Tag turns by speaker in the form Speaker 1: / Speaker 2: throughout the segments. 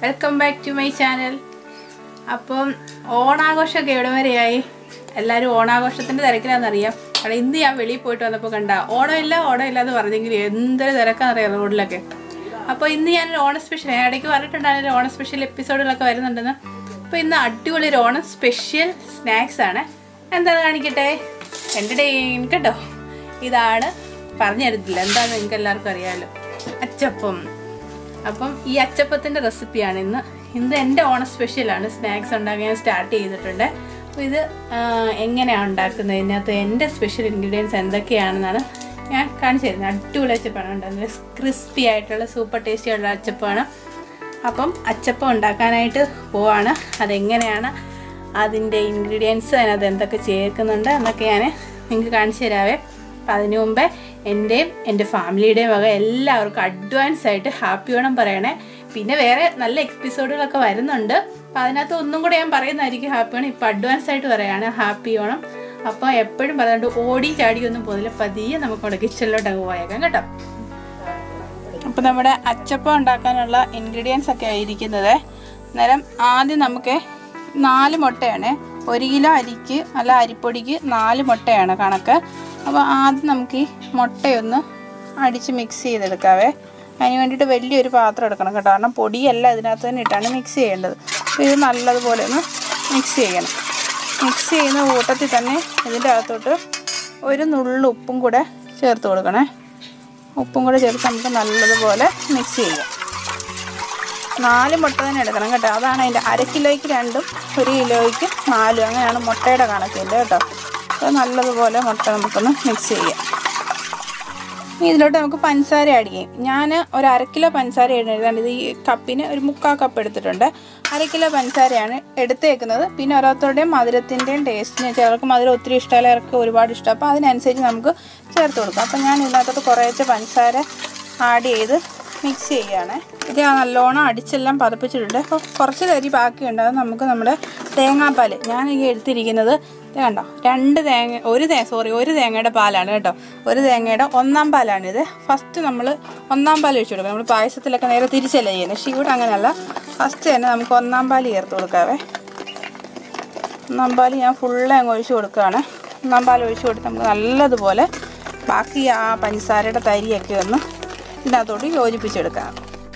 Speaker 1: welcome back to my channel അപ്പം ഓണാഘോഷമൊക്കെ എവിടെ വരെയായി എല്ലാവരും ഓണാഘോഷത്തിൻ്റെ തിരക്കിലാണെന്നറിയാം കാരണം ഇന്ന് ഞാൻ വെളിയിൽ പോയിട്ട് വന്നപ്പോൾ കണ്ട ഓണമില്ല ഓണമില്ല എന്ന് പറഞ്ഞെങ്കിൽ എന്തൊരു തിരക്കാണെന്നറിയാം റോഡിലൊക്കെ അപ്പോൾ ഇന്ന് ഞാൻ ഓണ സ്പെഷ്യൽ ഞാൻ ഇടയ്ക്ക് പറഞ്ഞിട്ടുണ്ടായിരുന്നു ഓണ സ്പെഷ്യൽ എപ്പിസോഡുകളൊക്കെ വരുന്നുണ്ടെന്ന് അപ്പോൾ ഇന്ന് അടിപൊളി ഒരു ഓണം സ്പെഷ്യൽ സ്നാക്സ് ആണ് എന്താണെന്ന് കാണിക്കട്ടെ എൻ്റെ ഡേൻ കേട്ടോ ഇതാണ് പറഞ്ഞു തരത്തില്ല എന്താണെന്ന് നിങ്ങൾക്ക് എല്ലാവർക്കും അറിയാമല്ലോ അച്ചപ്പം അപ്പം ഈ അച്ചപ്പത്തിൻ്റെ റെസിപ്പിയാണ് ഇന്ന് ഇന്ന് എൻ്റെ ഓണ സ്പെഷ്യലാണ് സ്നാക്സ് ഉണ്ടാക്കാൻ ഞാൻ സ്റ്റാർട്ട് ചെയ്തിട്ടുണ്ട് അപ്പോൾ ഇത് ആ, എങ്ങനെയാണ് ഉണ്ടാക്കുന്നത് ഇതിനകത്ത് എൻ്റെ സ്പെഷ്യൽ ഇൻഗ്രീഡിയൻസ് എന്തൊക്കെയാണെന്നാണ് ഞാൻ കാണിച്ചു തരുന്നത് അടിപൊളി അച്ചപ്പാണ് ഉണ്ടാകുന്നത് ക്രിസ്പി ആയിട്ടുള്ള സൂപ്പർ ടേസ്റ്റി ആയിട്ടുള്ള അച്ചപ്പമാണ് അപ്പം അച്ചപ്പം ഉണ്ടാക്കാനായിട്ട് പോവാണ് അതെങ്ങനെയാണ് അതിൻ്റെ ഇൻഗ്രീഡിയൻസ് അതിനകത്ത് എന്തൊക്കെ ചേർക്കുന്നുണ്ട് എന്നൊക്കെ ഞാൻ നിങ്ങൾക്ക് കാണിച്ചു തരാവേ അപ്പം അതിനു മുമ്പേ എൻ്റെയും എൻ്റെ ഫാമിലിയുടെയും വക എല്ലാവർക്കും അഡ്വാൻസ് ആയിട്ട് ഹാപ്പി ഓണം പറയണേ പിന്നെ വേറെ നല്ല എപ്പിസോഡുകളൊക്കെ വരുന്നുണ്ട് അപ്പം അതിനകത്ത് ഒന്നും കൂടെ ഞാൻ പറയുന്നതായിരിക്കും ഹാപ്പി ഓണം ഇപ്പം അഡ്വാൻസ് ആയിട്ട് പറയാണ് ഹാപ്പി ഓണം അപ്പോൾ എപ്പോഴും പറയാണ്ട് ഓടി ചാടിയൊന്നും പോകുന്നില്ല പതിയെ നമുക്ക് അവിടെ കിച്ചണിലോട്ട് അങ്ങ് പോയേക്കാം കേട്ടോ അപ്പോൾ നമ്മുടെ അച്ചപ്പം ഉണ്ടാക്കാനുള്ള ഇൻഗ്രീഡിയൻസ് ഒക്കെ ആയിരിക്കുന്നത് അന്നേരം ആദ്യം നമുക്ക് നാല് മുട്ടയാണ് ഒരു കിലോ അരിക്ക് അല്ല അരിപ്പൊടിക്ക് നാല് മുട്ടയാണ് കണക്ക് അപ്പോൾ ആദ്യം നമുക്ക് ഈ മുട്ടയൊന്ന് അടിച്ച് മിക്സ് ചെയ്തെടുക്കാവേ അതിന് വേണ്ടിയിട്ട് വലിയൊരു പാത്രം എടുക്കണം കേട്ടോ കാരണം പൊടിയല്ല ഇതിനകത്ത് തന്നെ ഇട്ടാണ് മിക്സ് ചെയ്യേണ്ടത് അപ്പോൾ ഇത് നല്ലതുപോലെ ഒന്ന് മിക്സ് ചെയ്യണം മിക്സ് ചെയ്യുന്ന കൂട്ടത്തിൽ തന്നെ ഇതിൻ്റെ അകത്തോട്ട് ഒരു നുള്ളു ഉപ്പും കൂടെ ചേർത്ത് കൊടുക്കണേ ഉപ്പും കൂടെ ചേർത്ത് നമുക്ക് നല്ലതുപോലെ മിക്സ് ചെയ്യാം നാല് മുട്ട തന്നെ എടുക്കണം കേട്ടോ അതാണ് അതിൻ്റെ അര കിലോയ്ക്ക് രണ്ടും ഒരു കിലോയ്ക്ക് നാലും അങ്ങനെയാണ് മുട്ടയുടെ കണക്കിൻ്റെ കേട്ടോ അപ്പോൾ നല്ലതുപോലെ മുട്ട നമുക്കൊന്ന് മിക്സ് ചെയ്യാം ഇനി ഇതിലോട്ട് നമുക്ക് പഞ്ചസാര ആഡ് ചെയ്യും ഞാൻ ഒരു അര കിലോ പഞ്ചസാര ഇടുന്നതാണ് ഇത് ഈ കപ്പിന് ഒരു മുക്കാൽ കപ്പ് എടുത്തിട്ടുണ്ട് അര കിലോ പഞ്ചസാരയാണ് എടുത്തേക്കുന്നത് പിന്നെ ഓരോരുത്തരുടെയും മധുരത്തിൻ്റെയും ടേസ്റ്റിന് ചിലർക്ക് മധുരം ഒത്തിരി ഇഷ്ടമല്ല ചിലർക്ക് ഒരുപാട് ഇഷ്ടം അപ്പോൾ അതിനനുസരിച്ച് നമുക്ക് ചേർത്ത് കൊടുക്കാം അപ്പോൾ ഞാൻ ഇതിനകത്തോട്ട് കുറേശ്ശെ പഞ്ചസാര ആഡ് ചെയ്ത് മിക്സ് ചെയ്യുകയാണ് ഇത് നല്ലോണം അടിച്ചെല്ലാം പതപ്പിച്ചിട്ടുണ്ട് അപ്പോൾ കുറച്ച് തരി ബാക്കിയുണ്ട് അത് നമുക്ക് നമ്മുടെ തേങ്ങാപ്പാൽ ഞാൻ ഈ എടുത്തിരിക്കുന്നത് ഇത് കണ്ടോ രണ്ട് തേങ്ങ ഒരു തേ സോറി ഒരു തേങ്ങയുടെ പാലാണ് കേട്ടോ ഒരു തേങ്ങയുടെ ഒന്നാം പാലാണിത് ഫസ്റ്റ് നമ്മൾ ഒന്നാം പാൽ ഒഴിച്ചു കൊടുക്കാം നമ്മൾ പായസത്തിലൊക്കെ നേരെ തിരിച്ചല്ല ചെയ്യുന്നത് പക്ഷേ ഇവിടെ അങ്ങനെയല്ല ഫസ്റ്റ് തന്നെ നമുക്ക് ഒന്നാം പാൽ ചേർത്ത് കൊടുക്കാവേ ഒന്നാം പാൽ ഞാൻ ഫുള്ള് അങ്ങ് ഒഴിച്ചു കൊടുക്കുകയാണ് ഒന്നാം പാൽ ഒഴിച്ചു കൊടുത്ത് നമുക്ക് നല്ലതുപോലെ ബാക്കി ആ പഞ്ചസാരയുടെ തരിയൊക്കെ ഒന്ന് ഇതിനകത്തോട്ട് യോജിപ്പിച്ചെടുക്കാം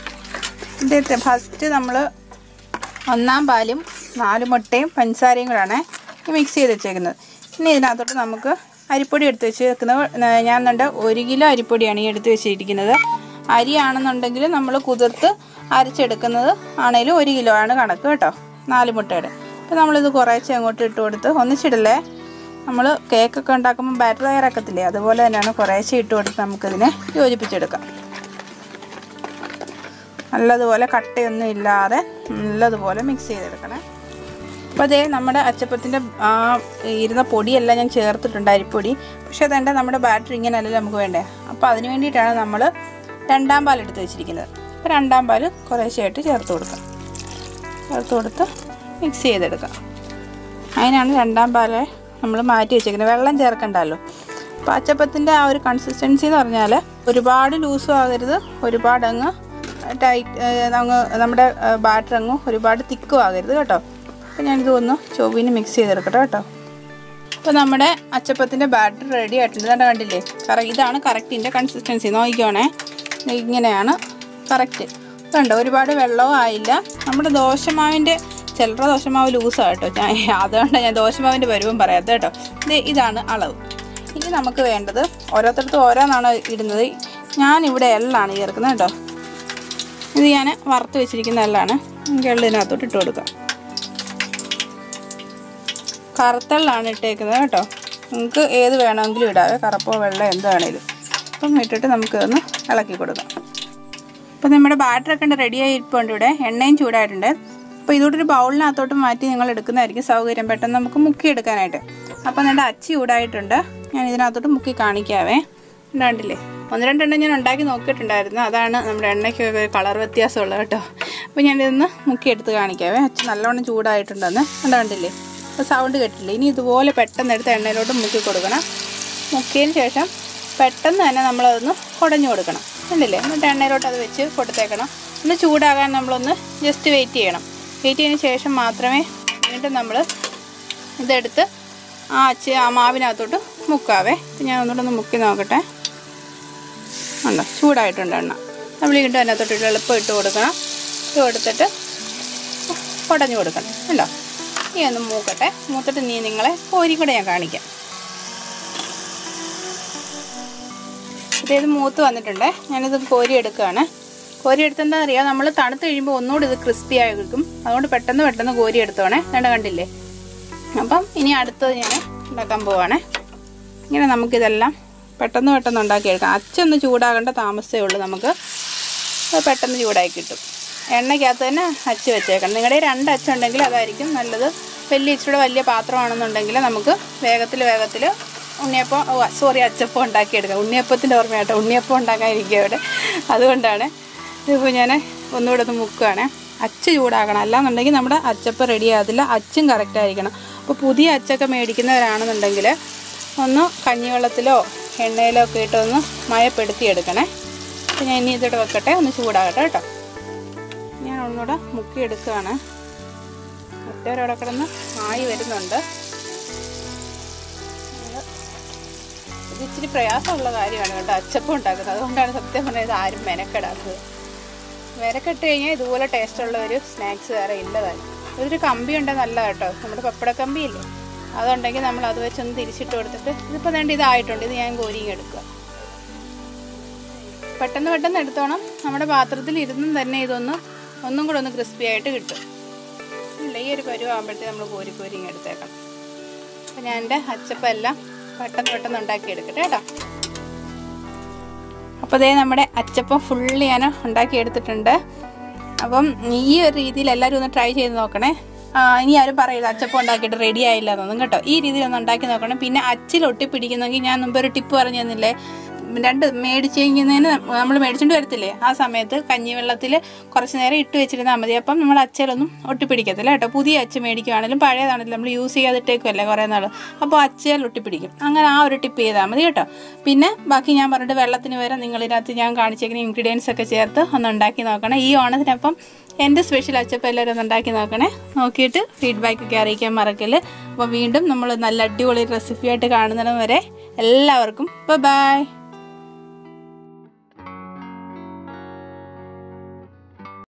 Speaker 1: ഇത് ഫസ്റ്റ് നമ്മൾ ഒന്നാം പാലും നാല് മുട്ടയും പഞ്ചസാരയും കൂടാണ് മിക്സ് ചെയ്ത് വെച്ചേക്കുന്നത് ഇനി ഇതിനകത്തോട്ട് നമുക്ക് അരിപ്പൊടി എടുത്ത് വെച്ച് വെക്കുന്നത് ഞാൻ കണ്ട ഒരു കിലോ അരിപ്പൊടിയാണ് ഈ എടുത്ത് വെച്ചിരിക്കുന്നത് അരിയാണെന്നുണ്ടെങ്കിൽ നമ്മൾ കുതിർത്ത് അരച്ചെടുക്കുന്നത് ആണെങ്കിലും ഒരു കിലോ ആണ് കണക്ക് കേട്ടോ നാല് മുട്ടയുടെ അപ്പോൾ നമ്മളിത് കുറേശ്ശെ അങ്ങോട്ട് ഇട്ട് കൊടുത്ത് ഒന്നിച്ചിടല്ലേ നമ്മൾ കേക്കൊക്കെ ഉണ്ടാക്കുമ്പോൾ ബാറ്റർ തയ്യാറാക്കത്തില്ലേ അതുപോലെ തന്നെയാണ് കുറേശ്ശെ ഇട്ട് കൊടുത്ത് നമുക്കിതിനെ യോജിപ്പിച്ചെടുക്കാം നല്ലതുപോലെ കട്ടയൊന്നും ഇല്ലാതെ നല്ലതുപോലെ മിക്സ് ചെയ്തെടുക്കണേ അപ്പോൾ അതേ നമ്മുടെ അച്ചപ്പത്തിൻ്റെ ആ ഇരുന്ന പൊടിയെല്ലാം ഞാൻ ചേർത്തിട്ടുണ്ട് അരിപ്പൊടി പക്ഷേ അതെൻ്റെ നമ്മുടെ ബാറ്ററി ഇങ്ങനെയല്ല നമുക്ക് വേണ്ടേ അപ്പോൾ അതിന് വേണ്ടിയിട്ടാണ് നമ്മൾ രണ്ടാം പാൽ എടുത്ത് വെച്ചിരിക്കുന്നത് അപ്പോൾ രണ്ടാം പാൽ കുറേശ്ശെയായിട്ട് ചേർത്ത് കൊടുക്കാം ചേർത്ത് കൊടുത്ത് മിക്സ് ചെയ്തെടുക്കാം അതിനാണ് രണ്ടാം പാല് നമ്മൾ മാറ്റി വെച്ചേക്കുന്നത് വെള്ളം ചേർക്കണ്ടല്ലോ അപ്പോൾ അച്ചപ്പത്തിൻ്റെ ആ ഒരു കൺസിസ്റ്റൻസി എന്ന് പറഞ്ഞാൽ ഒരുപാട് ലൂസും ആകരുത് ഒരുപാട് അങ്ങ് ടൈറ്റ് അങ്ങ് നമ്മുടെ ബാറ്റർ അങ്ങ് ഒരുപാട് തിക്കും ആകരുത് കേട്ടോ അപ്പോൾ ഞാനിത് ഒന്ന് ചൊവ്വിന് മിക്സ് ചെയ്തെടുക്കട്ടെ കേട്ടോ അപ്പോൾ നമ്മുടെ അച്ചപ്പത്തിൻ്റെ ബാറ്റർ റെഡി ആയിട്ടുണ്ട് ഇതാണ്ട് കണ്ടില്ലേ കറ ഇതാണ് കറക്റ്റിൻ്റെ കൺസിസ്റ്റൻസി നോക്കിക്കോണേ ഇങ്ങനെയാണ് കറക്റ്റ് ഇതുണ്ട് ഒരുപാട് വെള്ളവും ആയില്ല നമ്മുടെ ദോശമാവിൻ്റെ ചിലരുടെ ദോശമാവ് ലൂസാണ് കേട്ടോ ഞാൻ അതുകൊണ്ടാണ് ഞാൻ ദോശമാവിൻ്റെ പരുവം പറയാത്തത് കേട്ടോ ഇത് ഇതാണ് അളവ് ഇനി നമുക്ക് വേണ്ടത് ഓരോരുത്തർക്കും ഓരോന്നാണ് ഇടുന്നത് ഞാനിവിടെ എള്ളാണ് ചേർക്കുന്നത് കേട്ടോ ഇത് ഞാൻ വറുത്ത് വെച്ചിരിക്കുന്ന എള്ളാണ് നമുക്ക് എള്ളിനകത്തോട്ട് ഇട്ട് കൊടുക്കാം കറുത്തെള്ളാണ് ഇട്ടേക്കുന്നത് കേട്ടോ നിങ്ങൾക്ക് ഏത് വേണമെങ്കിലും ഇടാവേ കറുപ്പോ വെള്ള എന്ത് വേണേലും അപ്പം ഇട്ടിട്ട് നമുക്ക് ഒന്ന് ഇളക്കി കൊടുക്കാം അപ്പോൾ നമ്മുടെ ബാറ്ററൊക്കെ ഉണ്ട് റെഡിയായി ഇരിപ്പുണ്ട് ഇവിടെ എണ്ണയും ചൂടായിട്ടുണ്ട് അപ്പോൾ ഇതോട്ടൊരു ബൗളിനകത്തോട്ട് മാറ്റി നിങ്ങൾ എടുക്കുന്നതായിരിക്കും സൗകര്യം പെട്ടെന്ന് നമുക്ക് മുക്കി എടുക്കാനായിട്ട് അപ്പോൾ നമ്മുടെ അച്ചി ചൂടായിട്ടുണ്ട് ഞാൻ ഇതിനകത്തോട്ട് മുക്കി കാണിക്കാവേ ഉണ്ടാണ്ടില്ലേ ഒന്ന് രണ്ടെണ്ണം ഞാൻ ഉണ്ടാക്കി നോക്കിയിട്ടുണ്ടായിരുന്നു അതാണ് നമ്മുടെ എണ്ണയ്ക്കൊക്കെ ഒരു കളർ വ്യത്യാസമുള്ളത് കേട്ടോ അപ്പോൾ ഞാനിതൊന്ന് മുക്കിയെടുത്ത് കാണിക്കാവേ അച്ഛൻ നല്ലോണം ചൂടായിട്ടുണ്ടെന്ന് ഉണ്ടാണ്ടില്ലേ അപ്പോൾ സൗണ്ട് കേട്ടില്ലേ ഇനി ഇതുപോലെ പെട്ടെന്ന് എടുത്ത് എണ്ണയിലോട്ട് മുക്കി കൊടുക്കണം മുക്കിയതിന് ശേഷം പെട്ടെന്ന് തന്നെ നമ്മളതൊന്ന് കുടഞ്ഞു കൊടുക്കണം കണ്ടില്ലേ എന്നിട്ട് എണ്ണയിലോട്ട് അത് വെച്ച് കൊടുത്തേക്കണം ഒന്ന് ചൂടാകാൻ നമ്മളൊന്ന് ജസ്റ്റ് വെയിറ്റ് ചെയ്യണം വെയിറ്റ് ചെയ്തതിന് ശേഷം മാത്രമേ വീണ്ടും നമ്മൾ ഇതെടുത്ത് ആ അച്ച് ആ മാവിനകത്തോട്ട് മുക്കാവേ ഇപ്പം ഞാൻ ഒന്നുകൂടെ ഒന്ന് മുക്കി നോക്കട്ടെ ഉണ്ടോ ചൂടായിട്ടുണ്ട് എണ്ണ നമ്മൾ വീണ്ടും അതിനകത്തോട്ട് ഇട്ട് എളുപ്പം ഇട്ട് കൊടുക്കണം ഇട്ട് കൊടുത്തിട്ട് ഉടഞ്ഞു കൊടുക്കണം ഉണ്ടോ നീ ഒന്ന് മൂക്കട്ടെ മൂത്തിട്ട് നീ നിങ്ങളെ കോരി കൂടെ ഞാൻ കാണിക്കാം ഇതേത് മൂത്ത് വന്നിട്ടുണ്ടേ ഞാനിത് കോരി എടുക്കുകയാണ് കോരി എടുത്തെന്താ അറിയാം നമ്മൾ തണുത്ത് കഴിയുമ്പോൾ ഒന്നുകൂടി ഇത് ക്രിസ്പി ആയി കിട്ടും അതുകൊണ്ട് പെട്ടെന്ന് പെട്ടെന്ന് കോരി എടുത്തോണേ വേണ്ട കണ്ടില്ലേ അപ്പം ഇനി അടുത്തത് ഞാൻ ഉണ്ടാക്കാൻ പോവാണേ ഇങ്ങനെ നമുക്കിതെല്ലാം പെട്ടെന്ന് പെട്ടെന്ന് ഉണ്ടാക്കിയെടുക്കാം അച്ചൊന്ന് ചൂടാകേണ്ട താമസമേ ഉള്ളൂ നമുക്ക് അത് പെട്ടെന്ന് ചൂടായി കിട്ടും എണ്ണയ്ക്കകത്ത് തന്നെ അച്ച് വെച്ചേക്കണം നിങ്ങളുടെ രണ്ട് അച്ചുണ്ടെങ്കിൽ അതായിരിക്കും നല്ലത് വലിയ ഇച്ചിരി വലിയ പാത്രമാണെന്നുണ്ടെങ്കിൽ നമുക്ക് വേഗത്തിൽ വേഗത്തിൽ ഉണ്ണിയപ്പം ഓ സോറി അച്ചപ്പം ഉണ്ടാക്കിയെടുക്കാം ഉണ്ണിയപ്പത്തിൻ്റെ ഓർമ്മയാട്ടോ ഉണ്ണിയപ്പം ഉണ്ടാക്കാനിരിക്കുക അവിടെ അതുകൊണ്ടാണ് ഇതിപ്പോൾ ഞാൻ ഒന്നുകൂടെ ഒന്ന് മുക്കുകയാണ് അച്ച് ചൂടാക്കണം അല്ലാന്നുണ്ടെങ്കിൽ നമ്മുടെ അച്ചപ്പം റെഡി ആകത്തില്ല അച്ചും കറക്റ്റ് ആയിരിക്കണം അപ്പോൾ പുതിയ അച്ചൊക്കെ മേടിക്കുന്നവരാണെന്നുണ്ടെങ്കിൽ ഒന്ന് കഞ്ഞിവെള്ളത്തിലോ എണ്ണയിലോ ഒക്കെ ഇട്ടൊന്ന് മയപ്പെടുത്തി എടുക്കണേ അപ്പോൾ ഞാൻ ഇനി ഇതിട്ട് വെക്കട്ടെ ഒന്ന് ചൂടാകട്ടെ കേട്ടോ ഞാൻ ഒന്നുകൂടെ മുക്കിയെടുക്കുകയാണ് മറ്റവരവിടെ കിടന്ന് ആയി വരുന്നുണ്ട് ഇത് ഇച്ചിരി പ്രയാസമുള്ള കാര്യമാണ് കേട്ടോ അച്ചപ്പം ഉണ്ടാക്കുന്നത് അതുകൊണ്ടാണ് സത്യം പറഞ്ഞാൽ ഇത് ആരും മെനക്കെടാത്തത് മെനക്കെട്ട് കഴിഞ്ഞാൽ ഇതുപോലെ ടേസ്റ്റുള്ള ഒരു സ്നാക്സ് വേറെ ഇല്ലതായി ഇതൊരു കമ്പി ഉണ്ടെങ്കിൽ നല്ലതാണ് കേട്ടോ നമ്മുടെ പപ്പട കമ്പി ഇല്ലേ അതുണ്ടെങ്കിൽ നമ്മൾ അത് വെച്ചൊന്ന് തിരിച്ചിട്ട് കൊടുത്തിട്ട് ഇതിപ്പോൾ വേണ്ട ഇതായിട്ടുണ്ട് ഇത് ഞാൻ കോരിയും എടുക്കുക പെട്ടെന്ന് പെട്ടെന്ന് എടുത്തോണം നമ്മുടെ പാത്രത്തിൽ ഇരുന്നും തന്നെ ഇതൊന്ന് ഒന്നും കൂടെ ഒന്ന് ക്രിസ്പി ആയിട്ട് കിട്ടും ഇല്ല ഈ ഒരു പരുവാകുമ്പോഴത്തേക്ക് നമ്മൾ കോരി കോരി ഇങ്ങ് എടുത്തേക്കണം അപ്പം ഞാൻ എൻ്റെ അച്ചപ്പം എല്ലാം പെട്ടെന്ന് പെട്ടെന്ന് ഉണ്ടാക്കി എടുക്കട്ടെ കേട്ടോ അപ്പോൾ അതേ നമ്മുടെ അച്ചപ്പം ഫുള്ള് ഞാൻ ഉണ്ടാക്കി എടുത്തിട്ടുണ്ട് അപ്പം ഈ ഒരു രീതിയിൽ എല്ലാവരും ഒന്ന് ട്രൈ ചെയ്ത് നോക്കണേ ആ, ഇനി ആരും പറയില്ല അച്ചപ്പം ഉണ്ടാക്കിയിട്ട് റെഡി ആയില്ല എന്നൊന്നും കേട്ടോ ഈ രീതിയിൽ ഒന്ന് ഉണ്ടാക്കി നോക്കണം പിന്നെ അച്ചിൽ ഒട്ടിപ്പിടിക്കുന്നെങ്കിൽ ഞാൻ മുമ്പ് ഒരു ടിപ്പ് പറഞ്ഞു തന്നില്ലേ രണ്ട് മേടിച്ച് കഴിഞ്ഞതിന് നമ്മൾ മേടിച്ചുകൊണ്ട് വരത്തില്ലേ ആ സമയത്ത് കഞ്ഞിവെള്ളത്തിൽ കുറച്ച് നേരം ഇട്ട് വെച്ചിരുന്നാൽ മതി അപ്പം നമ്മൾ അച്ചയിലൊന്നും ഒട്ടിപ്പിടിക്കത്തില്ല കേട്ടോ പുതിയ അച്ച മേടിക്കുകയാണെങ്കിലും പഴയതാണെങ്കിലും നമ്മൾ യൂസ് ചെയ്യാതിട്ടേക്കുമല്ലേ കുറേ നാൾ അപ്പോൾ അച്ചയിൽ ഒട്ടിപ്പിടിക്കും അങ്ങനെ ആ ഒരു ടിപ്പ് ചെയ്താൽ മതി കേട്ടോ പിന്നെ ബാക്കി ഞാൻ പറഞ്ഞിട്ട് വെള്ളത്തിന് വരെ നിങ്ങൾ ഇതിനകത്ത് ഞാൻ കാണിച്ചേക്കുന്ന ഇൻഗ്രീഡിയൻസ് ഒക്കെ ചേർത്ത് ഒന്ന് ഉണ്ടാക്കി നോക്കണം ഈ ഓണത്തിനപ്പം എൻ്റെ സ്പെഷ്യൽ അച്ചപ്പം എല്ലാവരും ഒന്ന് ഉണ്ടാക്കി നോക്കണേ നോക്കിയിട്ട് ഫീഡ്ബാക്ക് ഒക്കെ അറിയിക്കാൻ മറക്കല് അപ്പോൾ വീണ്ടും നമ്മൾ നല്ല അടിപൊളി റെസിപ്പി ആയിട്ട് കാണുന്നിടം വരെ എല്ലാവർക്കും ബൈ